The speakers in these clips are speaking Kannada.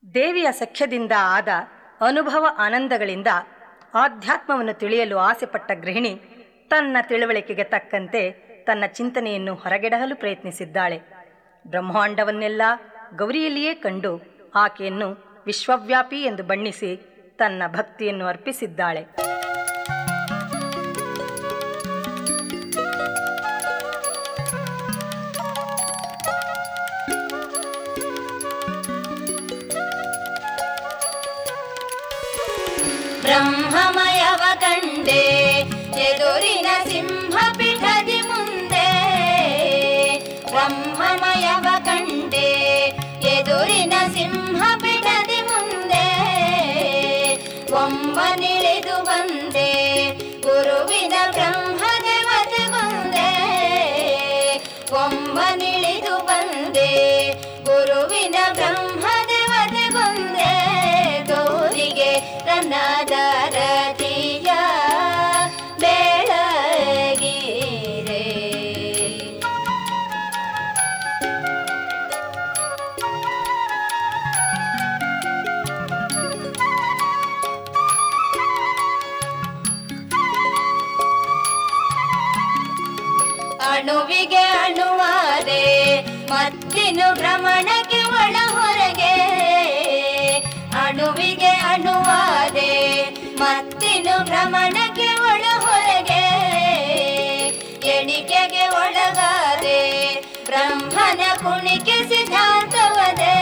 ದೇವಿಯ ಸಖ್ಯದಿಂದ ಆದ ಅನುಭವ ಆನಂದಗಳಿಂದ ಆಧ್ಯಾತ್ಮವನ್ನು ತಿಳಿಯಲು ಆಸೆಪಟ್ಟ ಗೃಹಿಣಿ ತನ್ನ ತಿಳುವಳಿಕೆಗೆ ತಕ್ಕಂತೆ ತನ್ನ ಚಿಂತನೆಯನ್ನು ಹೊರಗೆಡಹಲು ಪ್ರಯತ್ನಿಸಿದ್ದಾಳೆ ಬ್ರಹ್ಮಾಂಡವನ್ನೆಲ್ಲ ಗೌರಿಯಲ್ಲಿಯೇ ಕಂಡು ಆಕೆಯನ್ನು ವಿಶ್ವವ್ಯಾಪಿ ಎಂದು ಬಣ್ಣಿಸಿ ತನ್ನ ಭಕ್ತಿಯನ್ನು ಅರ್ಪಿಸಿದ್ದಾಳೆ ಬ್ರಹ್ಮಮಯವ ಕಂಡೆ ಎದುರಿನ ಸಿಂಹ ಪೀಠದಿ ಮುಂದೆ ಬ್ರಹ್ಮಮಯವ ಕಂಡೆ ಎದುರಿನ ಸಿಂಹ ಪೀಠದಿ ಮುಂದೆ ಒಮ್ಮನಿಳಿದು ಬಂದೆ ಗುರುವಿನ ಬ್ರಹ್ಮದೇವತೆಗೊಂದೆ ಒಮ್ಮನಿಳಿದು ಬಂದೆ ಗುರುವಿನ ಬ್ರಹ್ಮದೇವತೆಗೊಂದೆ ಗೌರಿಗೆ ನನ್ನ ದರತಿಯ ಬೆಳಗಿರೆ ಅಣುವಿಗೆ ಅಣುವಾದೆ ಮತ್ತಿನು ಭ್ರಮಣಕ್ಕೆ ಒಳ ಹೊರಗೆ ಅಣುವಿಗೆ ಅಣುವಾದೆ ಮತ್ತಿನು ಭ್ರಮಣಕ್ಕೆ ಒಳ ಹೊರಗೆ ಎಣಿಕೆಗೆ ಒಳಗಾದೆ ಬ್ರಹ್ಮನ ಕುಣಿಕೆ ಸಿದ್ಧಾಂತವದೆ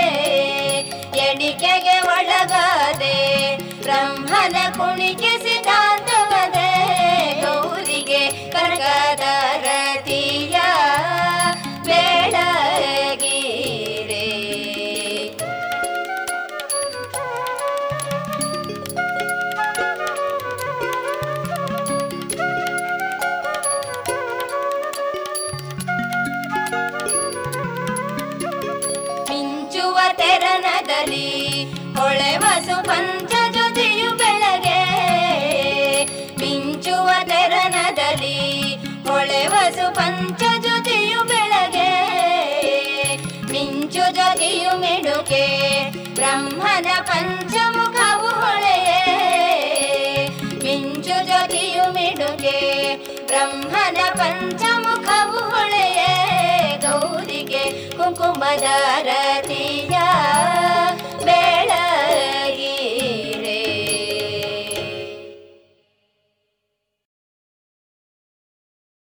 ಎಣಿಕೆಗೆ ಒಳಗಾದೆ ಬ್ರಹ್ಮನ ಕುಣಿಕೆ ಸಿದ್ಧಾಂತವದೆ ಗೌರಿಗೆ ಕರ್ಗದ ರತಿಯ ಬೆಳಗಿರೆ ಮಿಂಚುವ ತೆರನದಲ್ಲಿ ಹೊಳೆವಸು ಪಂಚಜ್ಯೋತಿಯು ಬೆಳಗೆ ಮಿಂಚುವ ತೆರನದಲ್ಲಿ ಹೊಳೆವಸು ಪಂಚಜ್ಯೋತಿಯು ಬೆಳಗೆ ಮಿಂಚು ಜ್ಯೋತಿಯು ಮಿಡುಕೆ ಬ್ರಹ್ಮನ ಪಂಚಮುಖವು ಹೊಳೆಯೇ ಮಿಂಚು ಜ್ಯೋತಿಯು ಮಿಡುಕೆ ಬ್ರಹ್ಮನ ಪಂಚಮುಖವು ಹೊಳೆಯೇ ಗೌರಿಗೆ ಕುಂಕುಮದಾರ